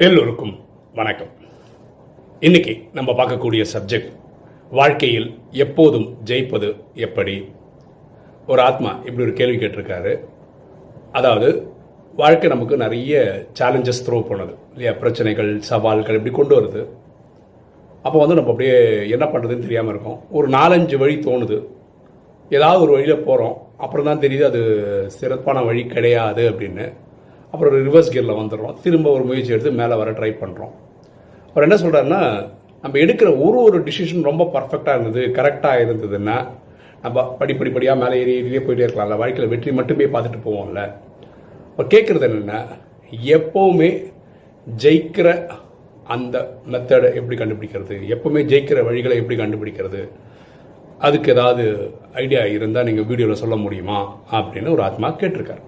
எல்லோருக்கும் வணக்கம் இன்னைக்கு நம்ம பார்க்கக்கூடிய சப்ஜெக்ட் வாழ்க்கையில் எப்போதும் ஜெயிப்பது எப்படி ஒரு ஆத்மா இப்படி ஒரு கேள்வி கேட்டிருக்காரு அதாவது வாழ்க்கை நமக்கு நிறைய சேலஞ்சஸ் த்ரோ பண்ணுது இல்லையா பிரச்சனைகள் சவால்கள் இப்படி கொண்டு வருது அப்போ வந்து நம்ம அப்படியே என்ன பண்ணுறதுன்னு தெரியாமல் இருக்கோம் ஒரு நாலஞ்சு வழி தோணுது ஏதாவது ஒரு வழியில் போகிறோம் அப்புறம் தான் தெரியுது அது சிறப்பான வழி கிடையாது அப்படின்னு அப்புறம் ஒரு ரிவர்ஸ் கியரில் வந்துடுறோம் திரும்ப ஒரு முயற்சி எடுத்து மேலே வர ட்ரை பண்ணுறோம் அவர் என்ன சொல்கிறாருன்னா நம்ம எடுக்கிற ஒரு ஒரு டிசிஷன் ரொம்ப பர்ஃபெக்டாக இருந்தது கரெக்டாக இருந்ததுன்னா நம்ம படி படி படியாக மேலே ஏறி ஏறியே போயிட்டே இருக்கலாம்ல வாழ்க்கையில் வெற்றி மட்டுமே பார்த்துட்டு போவோம்ல அவர் கேட்குறது என்னென்னா எப்போவுமே ஜெயிக்கிற அந்த மெத்தடை எப்படி கண்டுபிடிக்கிறது எப்பவுமே ஜெயிக்கிற வழிகளை எப்படி கண்டுபிடிக்கிறது அதுக்கு ஏதாவது ஐடியா இருந்தால் நீங்கள் வீடியோவில் சொல்ல முடியுமா அப்படின்னு ஒரு ஆத்மா கேட்டிருக்காரு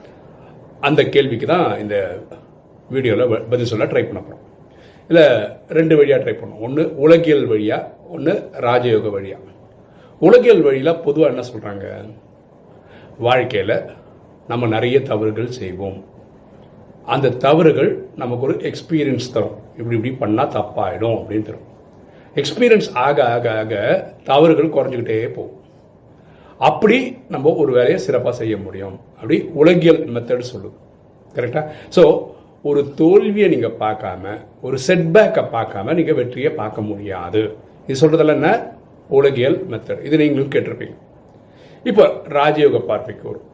அந்த கேள்விக்கு தான் இந்த வீடியோவில் பதில் சொல்ல ட்ரை பண்ண போகிறோம் இல்லை ரெண்டு வழியாக ட்ரை பண்ணோம் ஒன்று உலகியல் வழியாக ஒன்று ராஜயோக வழியாக உலகியல் வழியில் பொதுவாக என்ன சொல்கிறாங்க வாழ்க்கையில் நம்ம நிறைய தவறுகள் செய்வோம் அந்த தவறுகள் நமக்கு ஒரு எக்ஸ்பீரியன்ஸ் தரும் இப்படி இப்படி பண்ணால் தப்பாயிடும் அப்படின்னு தரும் எக்ஸ்பீரியன்ஸ் ஆக ஆக ஆக தவறுகள் குறைஞ்சிக்கிட்டே போகும் அப்படி நம்ம ஒரு வேலையை சிறப்பாக செய்ய முடியும் அப்படி உலகியல் மெத்தட் சொல்லுது கரெக்டாக ஸோ ஒரு தோல்வியை நீங்கள் பார்க்காம ஒரு செட்பேக்கை பார்க்காம நீங்கள் வெற்றியை பார்க்க முடியாது இது சொல்கிறதெல்லாம் என்ன உலகியல் மெத்தட் இது நீங்களும் கேட்டிருப்பீங்க இப்போ ராஜயோக பார்வைக்கு வரும்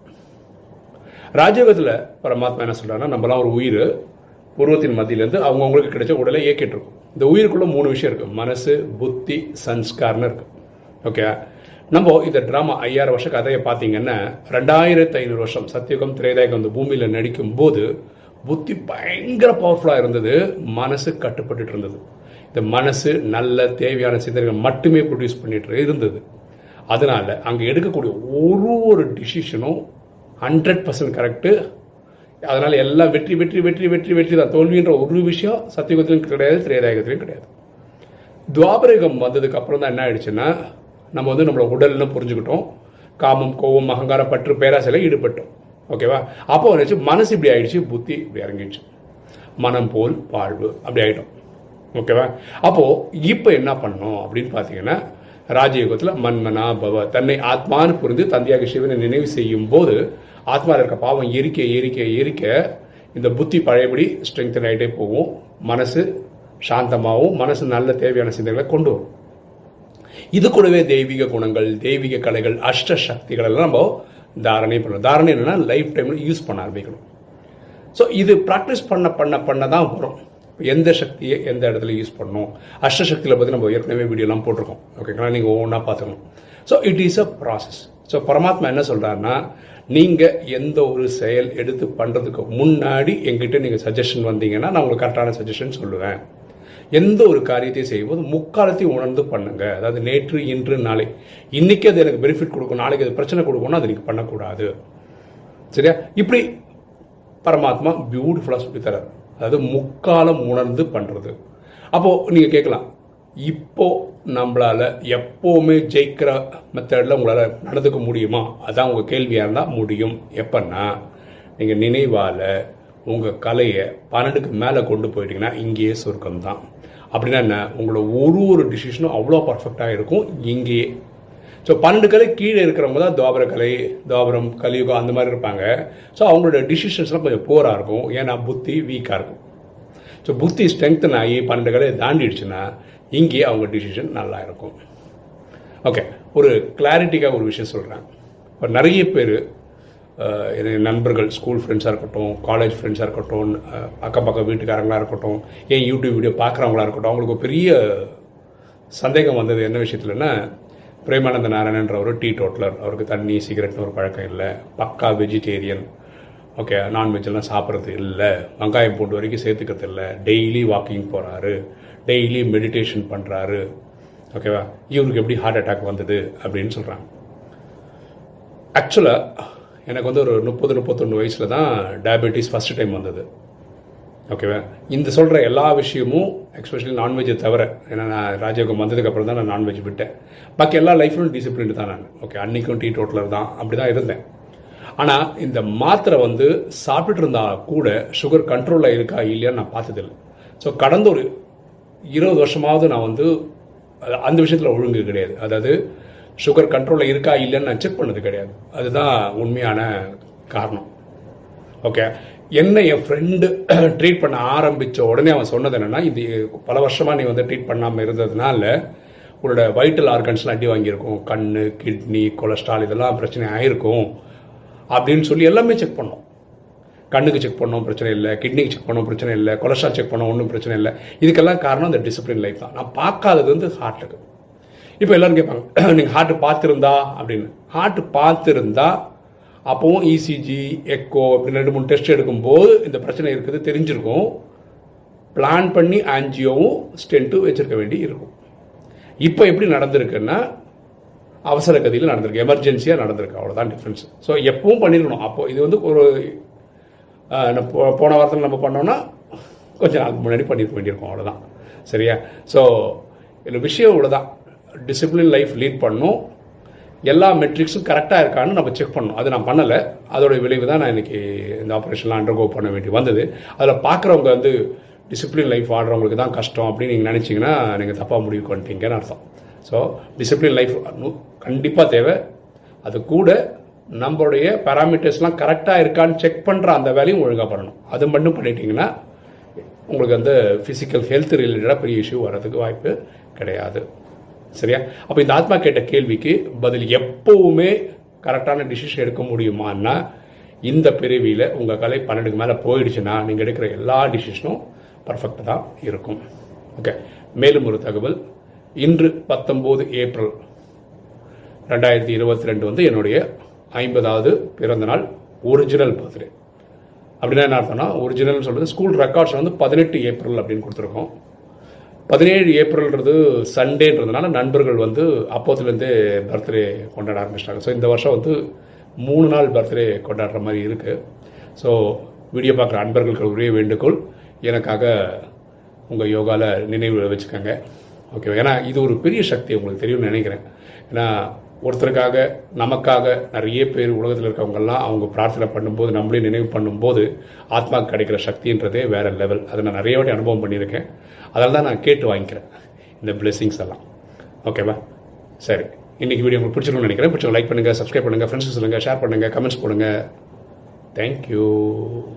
ராஜயோகத்தில் பரமாத்மா என்ன சொல்கிறாங்கன்னா நம்மளாம் ஒரு உயிர் பூர்வத்தின் மத்தியிலேருந்து அவங்கவுங்களுக்கு கிடைச்ச உடலை இயக்கிட்டு இருக்கும் இந்த உயிருக்குள்ள மூணு விஷயம் இருக்குது மனசு புத்தி சன்ஸ்கார்னு இருக்கு ஓகே நம்ம இந்த ட்ராமா ஐயாயிரம் வருஷ கதையை பார்த்தீங்கன்னா ரெண்டாயிரத்து ஐநூறு வருஷம் சத்தியுகம் திரேதாயகம் இந்த பூமியில் நடிக்கும் போது புத்தி பயங்கர பவர்ஃபுல்லாக இருந்தது மனசு கட்டுப்பட்டுட்டு இருந்தது இந்த மனசு நல்ல தேவையான சிந்தனைகள் மட்டுமே ப்ரொடியூஸ் பண்ணிட்டு இருந்தது அதனால அங்கே எடுக்கக்கூடிய ஒரு ஒரு டிசிஷனும் ஹண்ட்ரட் பர்சன்ட் கரெக்டு அதனால எல்லாம் வெற்றி வெற்றி வெற்றி வெற்றி வெற்றி தான் தோல்வின்ற ஒரு விஷயம் சத்தியுகத்திலும் கிடையாது திரேதாயகத்திலும் கிடையாது துவாபரகம் வந்ததுக்கு அப்புறம் தான் என்ன ஆயிடுச்சுன்னா நம்ம வந்து நம்மளோட உடல்னு புரிஞ்சுக்கிட்டோம் காமம் கோவம் அகங்காரம் பற்று பேராசையில் ஈடுபட்டோம் ஓகேவா அப்போ வந்துச்சு மனசு இப்படி ஆயிடுச்சு புத்தி இப்படி இறங்கிடுச்சு மனம் போல் வாழ்வு அப்படி ஆயிட்டோம் ஓகேவா அப்போ இப்போ என்ன பண்ணணும் அப்படின்னு பார்த்தீங்கன்னா ராஜயுகத்தில் மன்மனா பவ தன்னை ஆத்மான்னு புரிந்து தந்தையாக சிவனை நினைவு செய்யும் போது ஆத்மாவில் இருக்க பாவம் எரிக்க எரிக்க எரிக்க இந்த புத்தி பழையபடி ஸ்ட்ரெங்தன் ஆகிட்டே போகும் மனசு சாந்தமாகவும் மனசு நல்ல தேவையான சிந்தனைகளை கொண்டு வரும் இது கூடவே தெய்வீக குணங்கள் தெய்வீக கலைகள் அஷ்ட சக்திகள் எல்லாம் நம்ம தாரணை பண்ணணும் தாரணை என்னன்னா லைஃப் டைமில் யூஸ் பண்ண ஆரம்பிக்கணும் ஸோ இது ப்ராக்டிஸ் பண்ண பண்ண பண்ண தான் வரும் எந்த சக்தியை எந்த இடத்துல யூஸ் பண்ணணும் அஷ்டசக்தியில் பற்றி நம்ம ஏற்கனவே வீடியோலாம் போட்டிருக்கோம் ஓகேங்களா நீங்கள் ஒவ்வொன்றா பார்த்துக்கணும் so it is a process so பரமாத்மா என்ன சொல்கிறாருன்னா நீங்கள் எந்த ஒரு செயல் எடுத்து பண்ணுறதுக்கு முன்னாடி எங்கிட்ட நீங்கள் சஜஷன் வந்தீங்கன்னா நான் உங்களுக்கு கரெக்டான சஜஷன் சொல்லுவேன் எந்த ஒரு காரியத்தையும் செய்யும்போது முக்காலத்தையும் உணர்ந்து பண்ணுங்க அதாவது நேற்று இன்று நாளை இன்னைக்கு அது எனக்கு பெனிஃபிட் கொடுக்கும் நாளைக்கு அது பிரச்சனை கொடுக்கும்னா அது நீங்கள் பண்ணக்கூடாது சரியா இப்படி பரமாத்மா பியூட்டிஃபுல்லாக சொல்லித்தரார் அதாவது முக்காலம் உணர்ந்து பண்ணுறது அப்போது நீங்கள் கேட்கலாம் இப்போ நம்மளால் எப்போவுமே ஜெயிக்கிற மெத்தடில் உங்களால் நடந்துக்க முடியுமா அதான் உங்கள் கேள்வியாக இருந்தால் முடியும் எப்பன்னா நீங்கள் நினைவால் உங்கள் கலையை பன்னெண்டுக்கு மேலே கொண்டு போயிட்டீங்கன்னா இங்கேயே சொர்க்கம் தான் அப்படின்னா என்ன உங்களோட ஒரு ஒரு டிசிஷனும் அவ்வளோ பர்ஃபெக்டாக இருக்கும் இங்கேயே ஸோ பன்னெண்டு கலை கீழே இருக்கிறவங்க தான் துவாபர கலை துவாபரம் கலியுகம் அந்த மாதிரி இருப்பாங்க ஸோ அவங்களோட டிசிஷன்ஸ்லாம் கொஞ்சம் போராக இருக்கும் ஏன்னா புத்தி வீக்காக இருக்கும் ஸோ புத்தி ஸ்ட்ரெங்தன் ஆகி பன்னெண்டு கலையை தாண்டிடுச்சுன்னா இங்கேயே அவங்க டிசிஷன் நல்லா இருக்கும் ஓகே ஒரு கிளாரிட்டிக்காக ஒரு விஷயம் சொல்கிறேன் இப்போ நிறைய பேர் என் நண்பர்கள் ஸ்கூல் ஃப்ரெண்ட்ஸாக இருக்கட்டும் காலேஜ் ஃப்ரெண்ட்ஸாக இருக்கட்டும் அக்கம் பக்கம் வீட்டுக்காரங்களாக இருக்கட்டும் ஏன் யூடியூப் வீடியோ பார்க்குறவங்களா இருக்கட்டும் அவங்களுக்கு ஒரு பெரிய சந்தேகம் வந்தது என்ன விஷயத்துலன்னா பிரேமானந்த நாராயணன்ற ஒரு டீ டோட்டலர் அவருக்கு தண்ணி சிகரெட்னு ஒரு பழக்கம் இல்லை பக்கா வெஜிடேரியன் ஓகே நான்வெஜ்லாம் சாப்பிட்றது இல்லை வெங்காயம் பூண்டு வரைக்கும் சேர்த்துக்கிறது இல்லை டெய்லி வாக்கிங் போகிறாரு டெய்லி மெடிடேஷன் பண்ணுறாரு ஓகேவா இவருக்கு எப்படி ஹார்ட் அட்டாக் வந்தது அப்படின்னு சொல்கிறாங்க ஆக்சுவலாக எனக்கு வந்து ஒரு முப்பது முப்பத்தொன்று வயசில் தான் டயபெட்டிஸ் ஃபஸ்ட்டு டைம் வந்தது ஓகேவா இந்த சொல்கிற எல்லா விஷயமும் எக்ஸ்பெஷலி நான்வெஜ்ஜை தவிர ஏன்னா நான் ராஜயோகம் வந்ததுக்கப்புறம் தான் நான் நான்வெஜ் விட்டேன் பாக்கி எல்லா லைஃப்லும் டிசிப்ளின் தான் நான் ஓகே அன்றைக்கும் டீ டோட்டலர் தான் அப்படி தான் இருந்தேன் ஆனால் இந்த மாத்திரை வந்து சாப்பிட்டுட்டு இருந்தா கூட சுகர் கண்ட்ரோலில் இருக்கா இல்லையான்னு நான் பார்த்ததில்லை ஸோ கடந்த ஒரு இருபது வருஷமாவது நான் வந்து அ- அந்த விஷயத்தில் ஒழுங்கு கிடையாது அதாவது சுகர் கண்ட்ரோலில் இருக்கா இல்லைன்னு நான் செக் பண்ணது கிடையாது அதுதான் உண்மையான காரணம் ஓகே என்ன என் ஃப்ரெண்டு ட்ரீட் பண்ண ஆரம்பித்த உடனே அவன் சொன்னது என்னன்னா இது பல வருஷமாக நீ வந்து ட்ரீட் பண்ணாமல் இருந்ததுனால உன்னோட வைட்டல் ஆர்கன்ஸ்லாம் அடி வாங்கியிருக்கும் கண் கிட்னி கொலஸ்ட்ரால் இதெல்லாம் பிரச்சனை ஆயிருக்கும் அப்படின்னு சொல்லி எல்லாமே செக் பண்ணோம் கண்ணுக்கு செக் பண்ணோம் பிரச்சனை இல்லை கிட்னிக்கு செக் பண்ணோம் பிரச்சனை இல்லை கொலஸ்ட்ரால் செக் பண்ணோம் ஒன்றும் பிரச்சனை இல்லை இதுக்கெல்லாம் காரணம் இந்த டிசிப்ளின் லைஃப் தான் நான் பார்க்காதது வந்து ஹார்ட்டுக்கு இப்போ எல்லாரும் கேட்பாங்க நீங்கள் ஹார்ட் பார்த்துருந்தா அப்படின்னு ஹார்ட் பார்த்துருந்தா அப்போவும் இசிஜி எக்கோ இப்படி ரெண்டு மூணு டெஸ்ட் எடுக்கும்போது இந்த பிரச்சனை இருக்குது தெரிஞ்சிருக்கும் பிளான் பண்ணி ஆன்ஜியோவும் ஸ்டென்ட்டும் வச்சிருக்க வேண்டி இருக்கும் இப்போ எப்படி நடந்திருக்குன்னா அவசர கதியில் நடந்திருக்கு எமர்ஜென்சியாக நடந்திருக்கு அவ்வளோதான் டிஃப்ரென்ஸ் ஸோ எப்பவும் பண்ணியிருக்கணும் அப்போ இது வந்து ஒரு ஆஹ், நம்ம போ- போன வாரத்தில் நம்ம பண்ணோம்னா கொஞ்ச நாளுக்கு முன்னாடி பண்ணியிருக்க வேண்டியிருக்கும் அவ்வளோதான் சரியா ஸோ இதில் விஷயம் இவ்வளோதான் டிசிப்ளின் லைஃப் லீட் பண்ணும் எல்லா மெட்ரிக்ஸும் கரெக்டாக இருக்கான்னு நம்ம செக் பண்ணணும் அது நான் பண்ணலை அதோட விளைவு தான் நான் இன்னைக்கு இந்த ஆப்ரேஷன்லாம் அண்டர்கோ பண்ண வேண்டி வந்தது அதில் பார்க்குறவங்க வந்து டிசிப்ளின் லைஃப் ஆடுறவங்களுக்கு தான் கஷ்டம் அப்படின்னு நீங்கள் நினச்சிங்கன்னா நீங்கள் தப்பாக முடிவு பண்ணிட்டீங்கன்னு அர்த்தம் ஸோ டிசிப்ளின் லைஃப் கண்டிப்பாக தேவை அது கூட நம்மளுடைய பேராமீட்டர்ஸ்லாம் கரெக்டாக இருக்கான்னு செக் பண்ணுற அந்த வேலையும் ஒழுங்காக பண்ணணும் அது மட்டும் பண்ணிட்டீங்கன்னா உங்களுக்கு அந்த ஃபிசிக்கல் ஹெல்த் ரிலேட்டடாக பெரிய இஷ்யூ வர்றதுக்கு வாய்ப்பு கிடையாது சரியா அப்போ இந்த ஆத்மா கேட்ட கேள்விக்கு பதில் எப்பவுமே கரெக்டான டிசிஷன் எடுக்க முடியுமான்னா இந்த பிறவியில் உங்கள் கலை பன்னெண்டுக்கு மேலே போயிடுச்சுன்னா நீங்கள் எடுக்கிற எல்லா டிசிஷனும் பர்ஃபெக்டாக தான் இருக்கும் ஓகே மேலும் ஒரு தகவல் இன்று பத்தொம்போது ஏப்ரல் ரெண்டாயிரத்தி இருபத்தி ரெண்டு வந்து என்னுடைய ஐம்பதாவது பிறந்த நாள் ஒரிஜினல் பர்த்டே அப்படின்னா என்ன அர்த்தம்னா ஒரிஜினல் சொல்றது ஸ்கூல் ரெக்கார்ட்ஸ் வந்து பதினெட்டு ஏப்ரல் அப்படின்னு கொடுத்துருக்கோம் பதினேழு ஏப்ரல்ன்றது சண்டேன்றதுனால நண்பர்கள் வந்து அப்போத்துலேருந்தே பர்த்டே கொண்டாட ஆரம்பிச்சிட்டாங்க ஸோ இந்த வருஷம் வந்து மூணு நாள் பர்த்டே கொண்டாடுற மாதிரி இருக்குது ஸோ வீடியோ பார்க்குற அன்பர்களுக்கு ஒரே வேண்டுகோள் எனக்காக உங்கள் யோகாவில் நினைவு வச்சுக்கோங்க ஓகே ஏன்னா இது ஒரு பெரிய சக்தி உங்களுக்கு தெரியும்னு நினைக்கிறேன் ஏன்னா ஒருத்தருக்காக நமக்காக நிறைய பேர் உலகத்தில் இருக்கவங்கெல்லாம் அவங்க பிரார்த்தனை பண்ணும்போது நம்மளே நினைவு பண்ணும்போது ஆத்மாக்கு கிடைக்கிற சக்தின்றதே வேற லெவல் அதை நான் நிறைய வாட்டி அனுபவம் பண்ணியிருக்கேன் அதனால தான் நான் கேட்டு வாங்கிக்கிறேன் இந்த பிளெஸிங்ஸ் எல்லாம் ஓகேவா சரி இன்னைக்கு வீடியோ உங்களுக்கு பிடிச்சிருக்கும்னு நினைக்கிறேன் பிடிச்சவங்க லைக் பண்ணுங்கள் சப்ஸ்கிரைப் பண்ணுங்கள் ஃப்ரெண்ட்ஸ் சொல்லுங்கள் ஷேர் பண்ணுங்கள் கமெண்ட்ஸ் போடுங்க தேங்க்யூ